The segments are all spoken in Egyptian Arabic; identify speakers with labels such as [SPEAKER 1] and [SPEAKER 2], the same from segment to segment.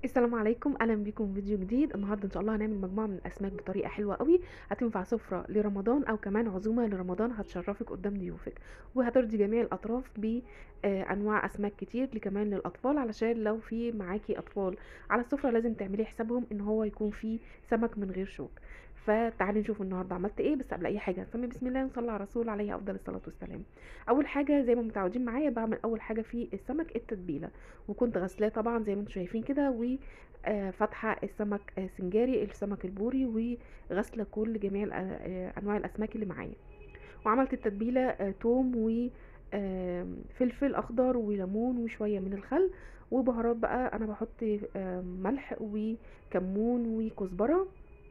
[SPEAKER 1] السلام عليكم اهلا بيكم في فيديو جديد النهارده ان شاء الله هنعمل مجموعه من الاسماك بطريقه حلوه قوي هتنفع سفره لرمضان او كمان عزومه لرمضان هتشرفك قدام ضيوفك وهترضي جميع الاطراف بانواع اسماك كتير كمان للاطفال علشان لو في معاكي اطفال على السفره لازم تعملي حسابهم ان هو يكون فيه سمك من غير شوك فتعالي نشوف النهارده عملت ايه بس قبل اي حاجه نسمي بسم الله ونصلي على الرسول عليه افضل الصلاه والسلام اول حاجه زي ما متعودين معايا بعمل اول حاجه في السمك التتبيله وكنت غسلاه طبعا زي ما انتم شايفين كده وفاتحه السمك آه، سنجاري السمك البوري وغسله كل جميع الأ- آه، انواع الاسماك اللي معايا وعملت التتبيله آه، توم و آم، فلفل اخضر وليمون وشويه من الخل وبهارات بقى انا بحط آم، ملح وكمون وكزبره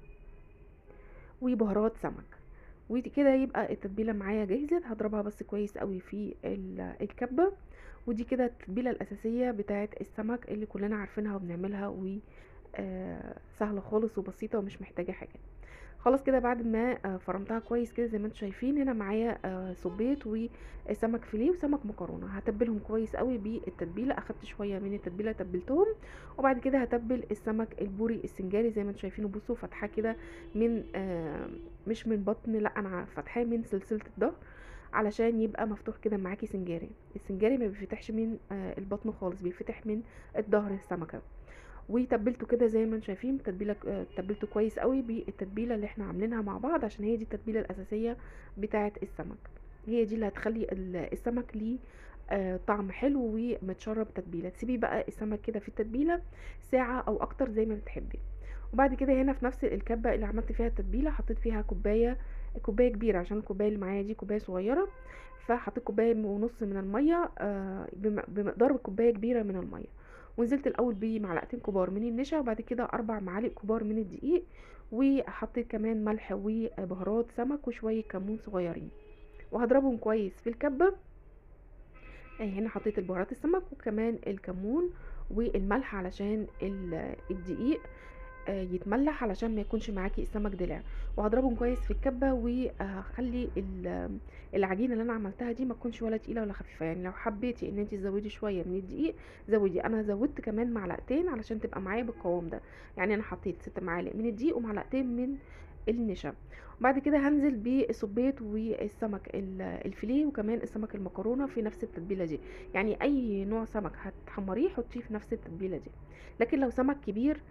[SPEAKER 1] وبهارات سمك وكده يبقى التتبيله معايا جهزت هضربها بس كويس قوي في ال- الكبه ودي كده التتبيله الاساسيه بتاعه السمك اللي كلنا عارفينها وبنعملها و آه، سهله خالص وبسيطه ومش محتاجه حاجه خلاص كده بعد ما آه، فرمتها كويس كده زي ما انتم شايفين هنا معايا آه، صبيط وسمك فيليه وسمك مكرونه هتبلهم كويس قوي بالتتبيله اخدت شويه من التتبيله تبلتهم وبعد كده هتبل السمك البوري السنجاري زي ما انتم شايفينه بصوا فاتحاه كده من آه، مش من بطن لا انا فاتحاه من سلسله الظهر علشان يبقى مفتوح كده معاكي سنجاري السنجاري ما بيفتحش من آه، البطن خالص بيفتح من الظهر السمكه وتبلته كده زي ما انتم شايفين تتبيله آه، تبلته كويس قوي بالتتبيله اللي احنا عاملينها مع بعض عشان هي دي التتبيله الاساسيه بتاعه السمك هي دي اللي هتخلي ال- السمك ليه آه، طعم حلو ومتشرب تتبيله تسيبيه بقى السمك كده في التتبيله ساعه او اكتر زي ما بتحبي وبعد كده هنا في نفس الكبه اللي عملت فيها التتبيله حطيت فيها كوبايه كوبايه كبيره عشان الكوبايه اللي معايا دي كوبايه صغيره فحطيت كوبايه ونص من الميه آه، بم- بمقدار كوبايه كبيره من الميه ونزلت الاول بمعلقتين كبار من النشا وبعد كده اربع معالق كبار من الدقيق وحطيت كمان ملح وبهارات سمك وشويه كمون صغيرين وهضربهم كويس في الكبه آه، هنا حطيت البهارات السمك وكمان الكمون والملح علشان ال- الدقيق آه، يتملح علشان ما يكونش معاكي السمك دلع وهضربهم كويس في الكبه وهخلي ال- العجينه اللي انا عملتها دي ما تكونش ولا تقيله ولا خفيفه يعني لو حبيتي ان انت تزودي شويه من الدقيق زودي انا زودت كمان معلقتين علشان تبقى معايا بالقوام ده يعني انا حطيت ست معالق من الدقيق ومعلقتين من النشا وبعد كده هنزل بالصبيط والسمك ال- الفيليه وكمان السمك المكرونه في نفس التتبيله دي يعني اي نوع سمك هتحمريه حطيه في نفس التتبيله دي لكن لو سمك كبير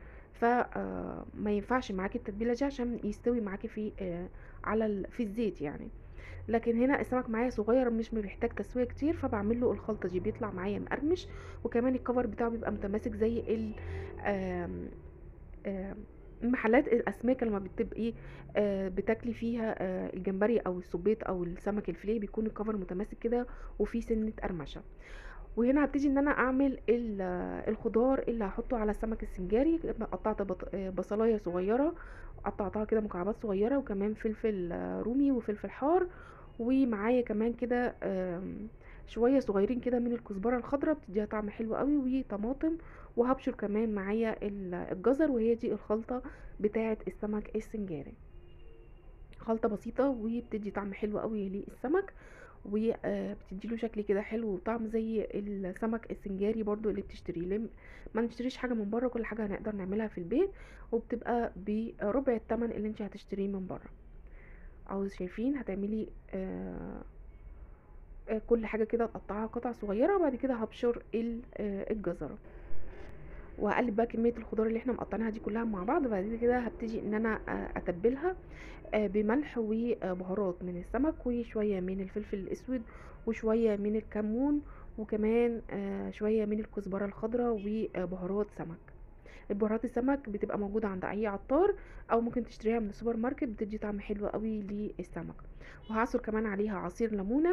[SPEAKER 1] فما ينفعش معاكي التتبيله دي عشان يستوي معاكي في آه، على ال- في الزيت يعني لكن هنا السمك معايا صغير مش بيحتاج تسويه كتير فبعمل له الخلطه دي بيطلع معايا مقرمش وكمان الكفر بتاعه بيبقى متماسك زي ال آم، آم، محلات الاسماك لما بتبقي آه، بتاكلي فيها آه، الجمبري او السبيط او السمك الفيليه بيكون الكفر متماسك كده وفيه سنه قرمشه وهنا هبتدي ان انا اعمل ال- الخضار اللي هحطه على السمك السنجاري قطعت بط- بصلايه صغيره قطعتها كده مكعبات صغيره وكمان فلفل آه، رومي وفلفل حار ومعايا كمان كده آم، شويه صغيرين كده من الكزبره الخضراء بتديها طعم حلو قوي وطماطم وهبشر كمان معايا ال- الجزر وهي دي الخلطه بتاعه السمك السنجاري خلطة بسيطة وبتدي طعم حلو قوي للسمك وبتدي له شكل كده حلو وطعم زي السمك السنجاري برضو اللي بتشتريه لم ما نشتريش حاجة من بره كل حاجة هنقدر نعملها في البيت وبتبقى بربع التمن اللي انت هتشتريه من بره عاوز شايفين هتعملي آه آه، كل حاجة كده تقطعها قطع صغيرة وبعد كده هبشر ال- آه، الجزرة وهقلب بقى كميه الخضار اللي احنا مقطعينها دي كلها مع بعض وبعد كده هبتدي ان انا آه، اتبلها آه، بملح وبهارات من السمك وشويه من الفلفل الاسود وشويه من الكمون وكمان آه، شويه من الكزبره الخضراء وبهارات سمك البهارات السمك بتبقى موجوده عند اي عطار او ممكن تشتريها من السوبر ماركت بتدي طعم حلو قوي للسمك وهعصر كمان عليها عصير ليمونه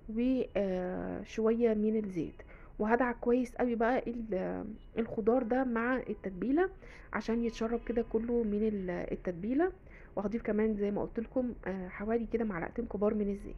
[SPEAKER 1] وشويه من الزيت وهدعك كويس قوي بقى ال- الخضار ده مع التتبيله عشان يتشرب كده كله من ال- التتبيله وهضيف كمان زي ما قلت لكم حوالي كده معلقتين كبار من الزيت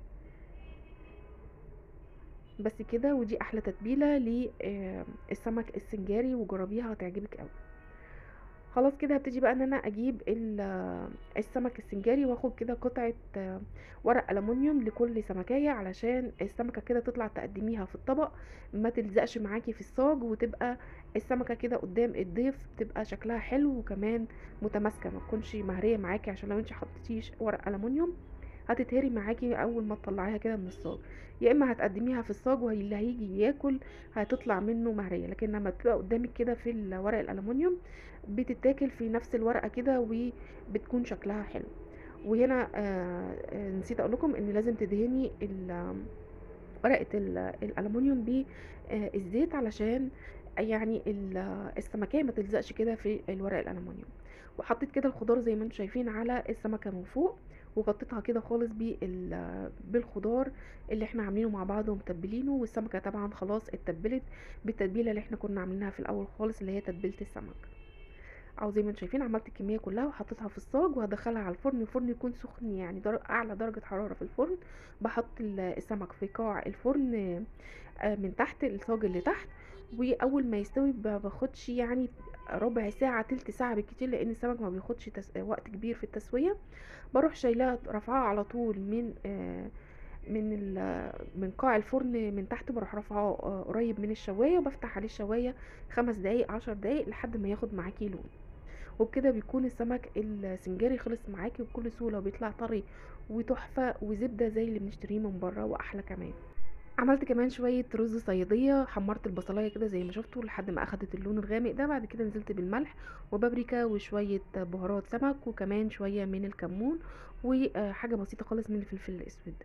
[SPEAKER 1] بس كده ودي احلى تتبيله للسمك السنجاري وجربيها هتعجبك قوي خلاص كده هابتدي بقى إن أنا أجيب ال السمك السنجاري وآخد كده قطعة آه، ورق ألمونيوم لكل سمكاية علشان السمكة كده تطلع تقدّميها في الطبق ما تلزقش معاكِ في الصاج وتبقى السمكة كده قدّام الضيف تبقى شكلها حلو وكمان متماسكة ما تكونش مهرية معاكِ عشان لو أنتِ حطيتيش ورق ألمونيوم هتتهري معاكِ أول ما تطلعيها كده من الصاج، يا إما هتقدّميها في الصاج واللي هييجي ياكل هتطلع منه مهرية، لكن لمّا بتبقى قدّامِك كده في الورق الألمونيوم بتتاكل في نفس الورقة كده وبتكون شكلها حلو. وهنا آآ آآ نسيت أقول لكم إن لازم تدهني ال ورقة ال الألمونيوم ب آآ الزيت علشان يعني ال السمكية ما تلزقش كده في الورق الألمونيوم، وحطيت كده الخضار زي ما أنتم شايفين على السمكة من فوق، وغطيتها كده خالص بال بالخضار اللي إحنا عاملينه مع بعض ومتبلينه، والسمكة طبعًا خلاص اتبلت بالتتبيلة اللي إحنا كنا عاملينها في الأول خالص اللي هي تتبيلة السمك. أهو زي ما أنتم شايفين عملت الكمية كلها وحطيتها في الصاج وهادخلها على الفرن، الفرن يكون سخن يعني در أعلى درجة حرارة في الفرن، باحط ال السمك في قاع الفرن آآ من تحت الصاج اللي تحت، وأول ما يستوي ما باخدش يعني ربع ساعة، تِلت ساعة بالكتير، لإن السمك ما بياخدش تس وقت كبير في التسوية، باروح شايلاه رافعاه على طول من آآ من ال من قاع الفرن من تحت باروح رافعاه آآ قريب من الشواية وبافتح عليه الشواية 5 دقايق، 10 دقايق لحد ما ياخد معاكِ لون. وبكده بيكون السمك السنجاري خلص معاكِ بكل سهولة وبيطلع طري وتحفة وزبدة زي اللي بنشتريه من برّه وأحلى كمان. عملت كمان شوية رز صيادية، حمّرت البصلاية كده زي ما شُفتوا لحد ما أخدت اللون الغامق ده، بعد كده نزلت بالملح وبابريكا وشوية بهارات سمك وكمان شوية من الكمون وآآ حاجة بسيطة خالص من الفلفل الأسود.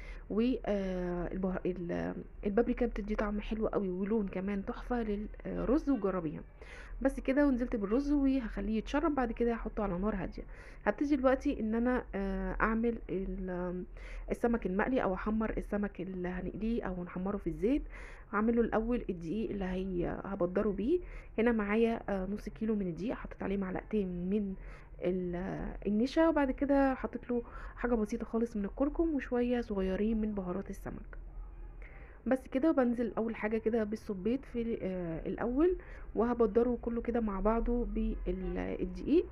[SPEAKER 1] و آآ البه ال البابريكا بتدّي طعم حلو أوي ولون كمان تحفة للرز وجرّبيها. بس كده ونزلت بالرز وهاخلّيه يتشرّب بعد كده هاحطه على نار هادية. هابتدي دلوقتي إن أنا آآ أعمل ال السمك المقلي أو أحمّر السمك اللي هنقليه أو نحمّره في الزيت، هاعمل له الأول الدقيق اللي هي هابدّره بيه، هنا معايا آآ نُص كيلو من الدقيق حطيت عليه معلقتين من ال النشا وبعد كده حطيت له حاجة بسيطة خالص من الكركم وشوية صغيّرين من بهارات السمك. بس كده وبانزل أول حاجة كده بالصُبيط في آآ الأول وهابدّره كلّه كده مع بعضه بال الدقيق.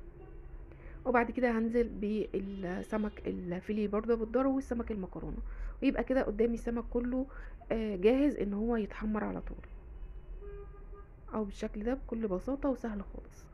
[SPEAKER 1] وبعد كده هانزل بالسمك الفيليه برضه أبدّره والسمك المكرونة، ويبقى كده قدّامي السمك كلّه آآ جاهز إن هو يتحمّر على طول. أهو بالشكل ده بكل بساطة وسهل خالص.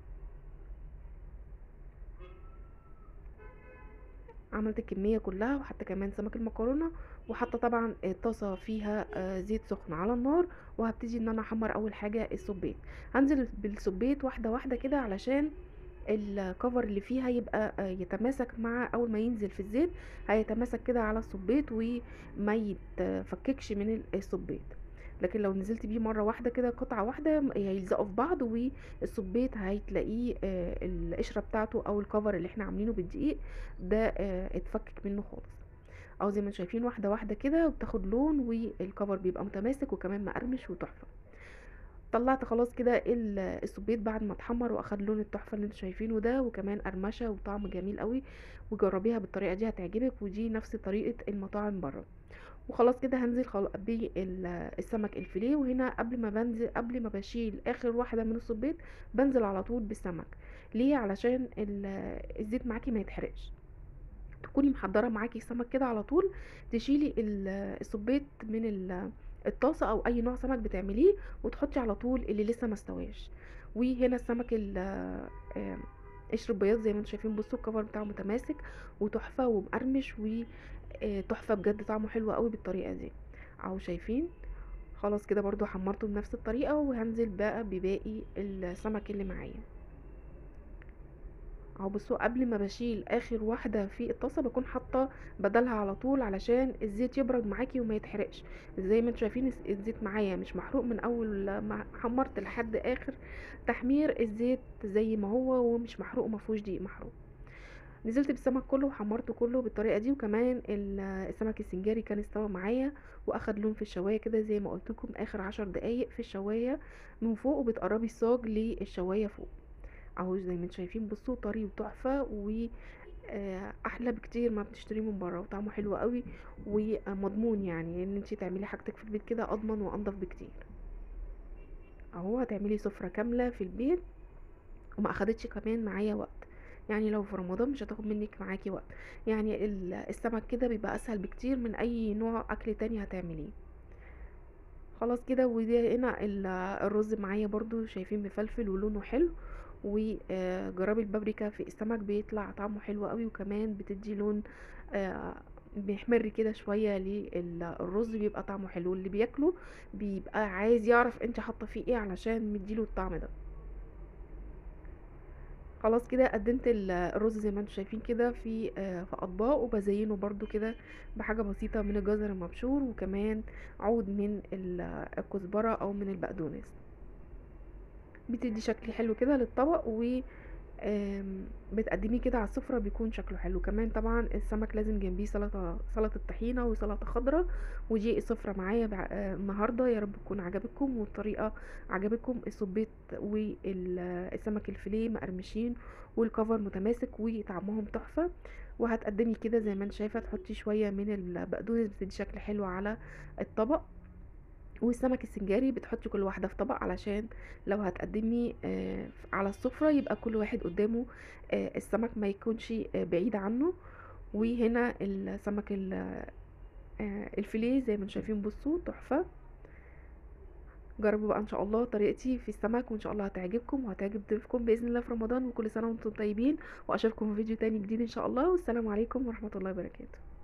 [SPEAKER 1] عملت الكمية كلّها وحاطة كمان سمك المكرونة وحاطة طبعًا آآ طاسة فيها آآ زيت سُخن على النار وهابتدي إن أنا أحمّر أول حاجة الصُبيط. هانزل بالصُبيط واحدة، واحدة كده علشان الcover اللي فيها يبقى آآ يتماسك مع أول ما ينزل في الزيت هيتماسك كده على الصُبيط وما يتفكّكش من ال الصُبيط. لكن لو نزلتِ بيه مرّة واحدة كده قطعة واحدة م هيلزقوا في بعض والصُبيط هتلاقيه آآ القشرة بتاعته أو الcover اللي إحنا عاملينه بالدقيق ده آآ اتفكِّك منّه خالص. أهو زي ما أنتم شايفين واحدة، واحدة كده وبتاخد لون والcover بيبقى متماسك وكمان مقرمش وتحفة. طلّعت خلاص كده ال الصُبيط بعد ما اتحمّر وأخد لون التحفة اللي أنتم شايفينه ده وكمان قرمشة وطعم جميل أوي، وجرّبيها بالطريقة دي هتعجبِك ودي نفس طريقة المطاعم برّه. وخلاص كده هانزل خل بال السمك الفيليه وهنا قبل ما بانزل قبل ما باشيل آخر واحدة من الصُبيط بانزل على طول بالسمك. ليه؟ علشان ال الزيت معاكِ ما يتحرقش. تكوني محضّرة معاكِ السمك كده على طول، تشيلي ال الصُبيط من ال الطاسة أو أي نوع سمك بتعمليه وتحطّي على طول اللي لسه ما استواش. وهنا السمك ال آآ قشر البياض زي ما أنتم شايفين بُصّوا الcover بتاعه متماسك وتحفة ومقرمش و آآ تحفة بجد طعمه حلو أوي بالطريقة دي. أهو شايفين؟ خلاص كده برضه حمّرته بنفس الطريقة وهانزل بقى بباقي السمك اللي معايا. أهو بُصّوا قبل ما باشيل آخر واحدة في الطاسة باكون حاطة بدالها على طول علشان الزيت يبرد معاكِ وما يتحرقش. زي ما أنتم شايفين الس الزيت معايا مش محروق من أول ما حمّرت لحد آخر تحمير، الزيت زي ما هو ومش محروق وما فيهوش دقيق محروق. نزلت بالسمك كلّه وحمّرته كلّه بالطريقة دي وكمان ال السمك السنجاري كان استوى معايا وأخد لون في الشواية كده زي ما قُلت لكم آخر 10 دقايق في الشواية من فوق وبتقرّبي الصاج للشواية فوق. أهو زي ما أنتم شايفين بُصّوا طري وتحفة و آآ أحلى بكتير ما بتشتريه من برّه وطعمه حلو أوي ومضمون يعني إن أنتِ تعملي حاجتِك في البيت كده أضمن وأنضف بكتير. أهو هتعملي سُفرة كاملة في البيت وما اخدتش كمان معايا وقت يعني لو في رمضان مش هتاخد منك معاكي وقت يعني ال- السمك كده بيبقى اسهل بكتير من اي نوع اكل تاني هتعمليه خلاص كده ودي هنا ال- الرز معايا برضو شايفين مفلفل ولونه حلو وجراب البابريكا في السمك بيطلع طعمه حلو قوي وكمان بتدي لون آه، بيحمر كده شوية للرز بيبقى طعمه حلو اللي بياكله بيبقى عايز يعرف انت حاطه فيه ايه علشان مديله الطعم ده خلاص كده قدمت ال- الرز زي ما انتم شايفين كده في آه، في اطباق وبزينه برضو كده بحاجه بسيطه من الجزر المبشور وكمان عود من ال- الكزبره او من البقدونس بتدي شكل حلو كده للطبق و آم، بتقدميه كده على السفرة بيكون شكله حلو كمان طبعا السمك لازم جنبيه سلطة سلطة طحينة وسلطة خضراء ودي السفرة معايا بع- آه، النهاردة يا رب تكون عجبتكم والطريقة عجبتكم الصبيط والسمك الفيليه مقرمشين والكفر متماسك وطعمهم تحفة وهتقدمي كده زي ما انت شايفة تحطي شوية من البقدونس بتدي شكل حلو على الطبق والسمك السنجاري بتحطي كل واحدة في طبق علشان لو هتقدمي آه، على السفرة يبقى كل واحد قدامه آه، السمك ما يكونش آه، بعيد عنه وهنا السمك ال- آه، الفيليه زي ما انتم شايفين بصوا تحفة جربوا بقى ان شاء الله طريقتي في السمك وان شاء الله هتعجبكم وهتعجب ضيوفكم باذن الله في رمضان وكل سنه وانتم طيبين واشوفكم في فيديو تاني جديد ان شاء الله والسلام عليكم ورحمه الله وبركاته